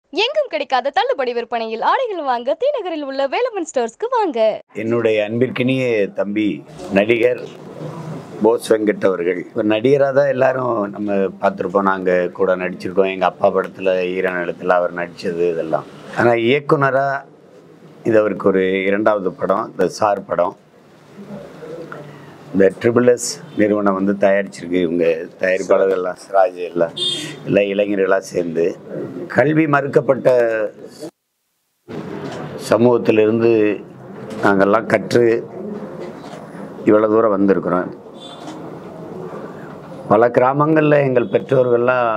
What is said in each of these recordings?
எங்கும் கிடைக்காத தள்ளுபடி விற்பனையில் ஆடைகள் வாங்க தீநகரில் உள்ள வேலமன் ஸ்டோர்ஸ்க்கு வாங்க என்னுடைய அன்பிற்கினிய தம்பி நடிகர் போஸ் வெங்கட் அவர்கள் ஒரு நடிகராக தான் எல்லாரும் நம்ம பார்த்துருப்போம் நாங்கள் கூட நடிச்சிருக்கோம் எங்கள் அப்பா படத்தில் ஈர நிலத்தில் அவர் நடித்தது இதெல்லாம் ஆனால் இயக்குனராக இது அவருக்கு ஒரு இரண்டாவது படம் இந்த சார் படம் இந்த ட்ரிபிள் எஸ் நிறுவனம் வந்து தயாரிச்சிருக்கு இவங்க தயாரிப்பாளர்கள்லாம் சிராஜ் எல்லாம் எல்லா இளைஞர்களாக சேர்ந்து கல்வி மறுக்கப்பட்ட சமூகத்திலிருந்து நாங்கள்லாம் கற்று இவ்வளோ தூரம் வந்திருக்கிறோம் பல கிராமங்களில் எங்கள் பெற்றோர்கள்லாம்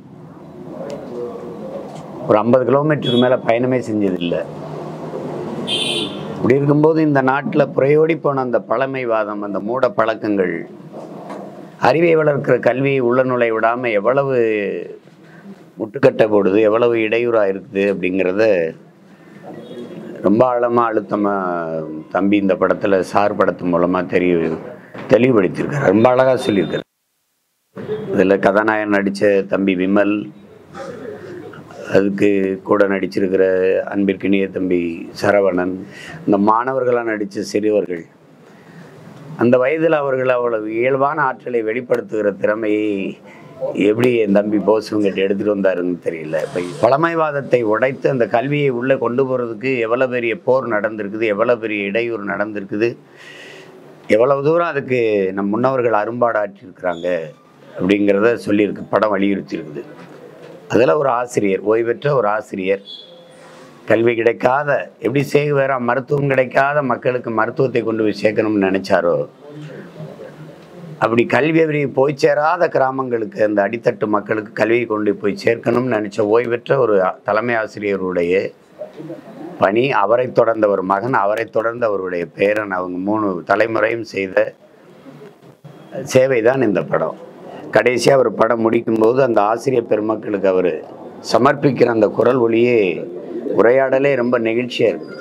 ஒரு ஐம்பது கிலோமீட்டருக்கு மேலே பயணமே செஞ்சதில்லை இப்படி இருக்கும்போது இந்த நாட்டில் புறையோடி போன அந்த பழமைவாதம் அந்த மூட பழக்கங்கள் அறிவை வளர்க்கிற கல்வியை உள்ள நுழைய விடாமல் எவ்வளவு முட்டுக்கட்டை போடுது எவ்வளவு இடையூறாக இருக்குது அப்படிங்கிறத ரொம்ப ஆழமாக அழுத்தமாக தம்பி இந்த படத்தில் சார் படத்து மூலமாக தெரிய தெளிவுபடுத்தியிருக்காரு ரொம்ப அழகாக சொல்லியிருக்காரு இதில் கதாநாயகன் நடித்த தம்பி விமல் அதுக்கு கூட நடிச்சிருக்கிற அன்பிற்கினிய தம்பி சரவணன் இந்த மாணவர்களாக நடித்த சிறுவர்கள் அந்த வயதில் அவர்கள் அவ்வளவு இயல்பான ஆற்றலை வெளிப்படுத்துகிற திறமையை எப்படி என் தம்பி போசுவங்கிட்ட எடுத்துகிட்டு வந்தாருன்னு தெரியல இப்போ பழமைவாதத்தை உடைத்து அந்த கல்வியை உள்ளே கொண்டு போகிறதுக்கு எவ்வளோ பெரிய போர் நடந்திருக்குது எவ்வளோ பெரிய இடையூறு நடந்திருக்குது எவ்வளவு தூரம் அதுக்கு நம் முன்னவர்கள் அரும்பாடாற்றிருக்கிறாங்க அப்படிங்கிறத சொல்லியிருக்கு படம் வலியுறுத்தி இருக்குது அதில் ஒரு ஆசிரியர் ஓய்வு பெற்ற ஒரு ஆசிரியர் கல்வி கிடைக்காத எப்படி சேகுவேரா மருத்துவம் கிடைக்காத மக்களுக்கு மருத்துவத்தை கொண்டு போய் சேர்க்கணும்னு நினைச்சாரோ அப்படி கல்வி அறிவு போய் சேராத கிராமங்களுக்கு அந்த அடித்தட்டு மக்களுக்கு கல்வியை கொண்டு போய் சேர்க்கணும்னு நினைச்ச ஓய்வு பெற்ற ஒரு தலைமை ஆசிரியருடைய பணி அவரை தொடர்ந்த ஒரு மகன் அவரை தொடர்ந்த அவருடைய பேரன் அவங்க மூணு தலைமுறையும் செய்த சேவை தான் இந்த படம் கடைசியாக அவர் படம் முடிக்கும்போது அந்த ஆசிரியர் பெருமக்களுக்கு அவர் சமர்ப்பிக்கிற அந்த குரல் ஒளியே உரையாடலே ரொம்ப நெகிழ்ச்சியாக இருக்கு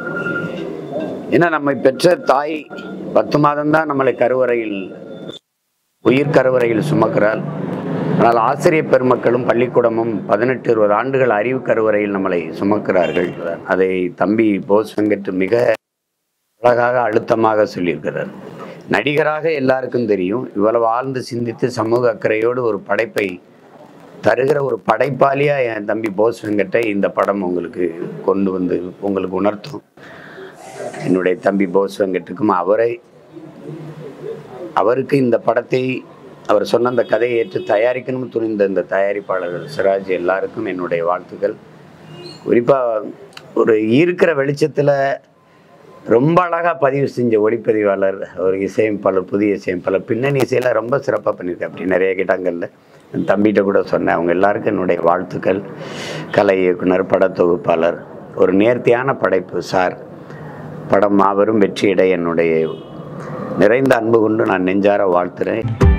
ஏன்னா நம்மை பெற்ற தாய் பத்து மாதம்தான் நம்மளை கருவறையில் உயிர் கருவறையில் சுமக்கிறாள் ஆனால் ஆசிரியர் பெருமக்களும் பள்ளிக்கூடமும் பதினெட்டு இருபது ஆண்டுகள் அறிவு கருவறையில் நம்மளை சுமக்கிறார்கள் அதை தம்பி போஸ் வெங்கட் மிக அழகாக அழுத்தமாக சொல்லியிருக்கிறார் நடிகராக எல்லாருக்கும் தெரியும் இவ்வளவு ஆழ்ந்து சிந்தித்து சமூக அக்கறையோடு ஒரு படைப்பை தருகிற ஒரு படைப்பாளியா என் தம்பி போஸ் வெங்கட்டை இந்த படம் உங்களுக்கு கொண்டு வந்து உங்களுக்கு உணர்த்தும் என்னுடைய தம்பி போஸ் வெங்கட்டுக்கும் அவரை அவருக்கு இந்த படத்தை அவர் சொன்ன அந்த கதையை ஏற்று தயாரிக்கணும்னு துணிந்த இந்த தயாரிப்பாளர்கள் சிராஜ் எல்லாருக்கும் என்னுடைய வாழ்த்துக்கள் குறிப்பாக ஒரு இருக்கிற வெளிச்சத்தில் ரொம்ப அழகாக பதிவு செஞ்ச ஒளிப்பதிவாளர் ஒரு இசையமைப்பாளர் புதிய இசையமைப்பாளர் பின்னணி இசையில் ரொம்ப சிறப்பாக பண்ணியிருக்கேன் அப்படி நிறைய கிட்டங்களில் என் தம்பிகிட்ட கூட சொன்னேன் அவங்க எல்லாருக்கும் என்னுடைய வாழ்த்துக்கள் கலை இயக்குனர் படத்தொகுப்பாளர் ஒரு நேர்த்தியான படைப்பு சார் படம் மாபெரும் வெற்றியடை என்னுடைய நிறைந்த அன்பு கொண்டு நான் நெஞ்சார வாழ்த்துறேன்